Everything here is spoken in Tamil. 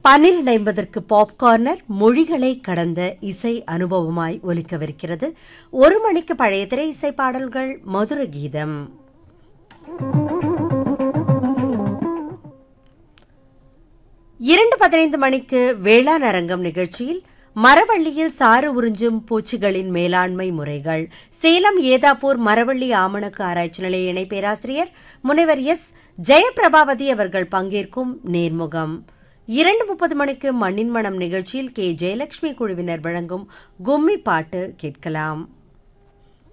பன்னிரண்டு ஐம்பதற்கு பாப்கார்னர் மொழிகளை கடந்த இசை அனுபவமாய் ஒலிக்கவிருக்கிறது ஒரு மணிக்கு பழைய திரை இசை பாடல்கள் மதுர கீதம் இரண்டு பதினைந்து மணிக்கு வேளாண் அரங்கம் நிகழ்ச்சியில் மரவள்ளியில் சாறு உறிஞ்சும் பூச்சிகளின் மேலாண்மை முறைகள் சேலம் ஏதாப்பூர் மரவள்ளி ஆமணக்கு ஆராய்ச்சி நிலைய இணை பேராசிரியர் முனைவர் எஸ் ஜெயபிரபாவதி அவர்கள் பங்கேற்கும் நேர்முகம் இரண்டு முப்பது மணிக்கு மண்ணின் மனம் நிகழ்ச்சியில் கே ஜெயலட்சுமி குழுவினர் வழங்கும் கும்மி பாட்டு கேட்கலாம்